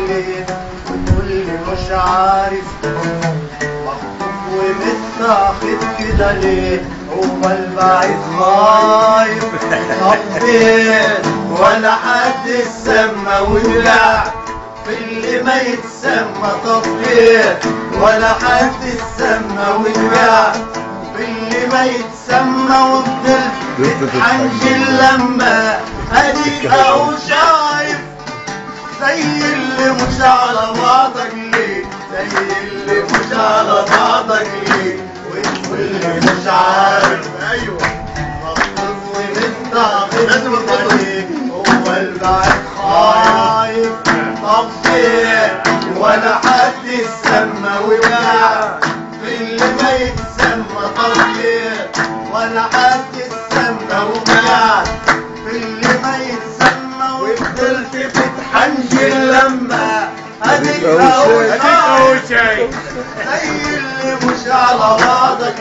ليه وتقول لي مش عارف مخطوف ومتاخد كده ليه هو البعيد خايف طفيت ولا حد سمى وجع في اللي ما يتسمى طفيت ولا حد سمى وجع في اللي ما يتسمى وفضلت بتحنجل لما اديك اهو شايف زي اللي مش على بعضك ليه زي اللي مش على بعضك ليه واللي مش عارف ايوه مخطوف ومستعبد لازم عليه هو البعيد خايف طفيت ولا حد يسمى وجع في اللي ما يتسمى طفيت ولا حد يسمى وجع في اللي ما يتسمى وفضلت بتحنجل لما اديك اهو شايف زي اللي مش على بعضك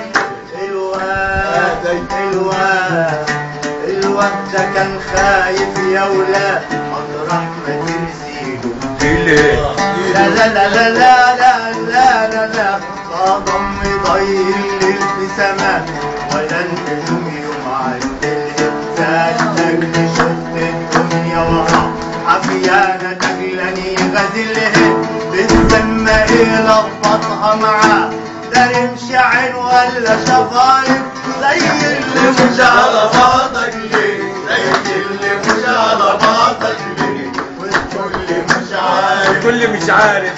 الواد الواد الواد ده كان خايف يا ولاد مطرح ما ترسيله لا لا لا لا لا لا لا لا لا صدم ضير الليل في سماء ولا النجوم يوم عند الإنسان تجري شفت الدنيا ورا حفيانة تجلني غزلها بتسمى ايه لخبطها معاه ده رمش عين ولا شفايف زي اللي مش على بعضك ليه زي اللي مش على بعضك ليه والكل مش عارف كل مش عارف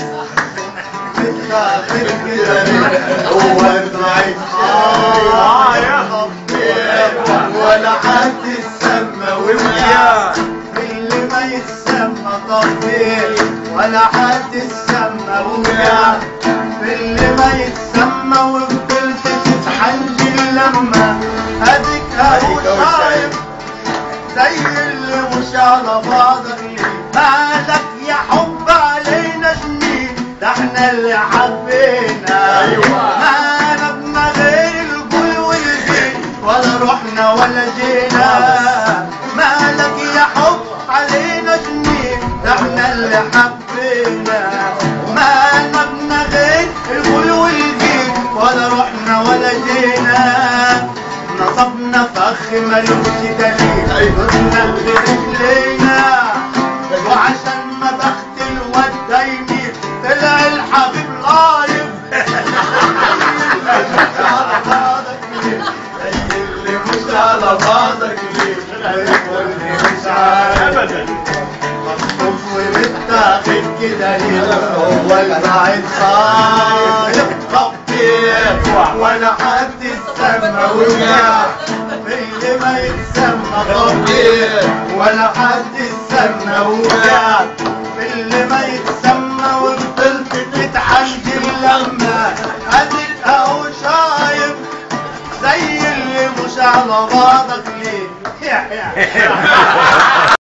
متاخد كده ليه هو البعيد خايف ولا حد يسمى وجع اللي ما يسمى طفيل ولا حد يسمى وجع اللي ما يتسمى وفضلت تتحنجل لما اديك اهو شايف زي اللي مش على بعضك ليه مالك يا حب علينا سنين ده احنا اللي حبينا أيوة. ما نبنا غير الجول والجين ولا رحنا ولا جينا مالك يا حب علينا سنين ده احنا اللي حبينا ما نبنا غير الجول والجين ولا رحنا ولا جينا نصبنا فخ ملوش دليل قلنا برجلينا وعشان ما بخت الواد دايمي طلع الحبيب غايب اللي مش على بعضك ليه اللي مش عارف ابدا مخطوف ومتاخد كده ليه هو البعيد خايف خطيت ولا حد يسمى وجع اللي ما يتسمى خطيت ولا حد يسمى وجع اللي ما يتسمى وفضلت تتحنجل لما اديك اهو شايف زي اللي مش على بعضك ليه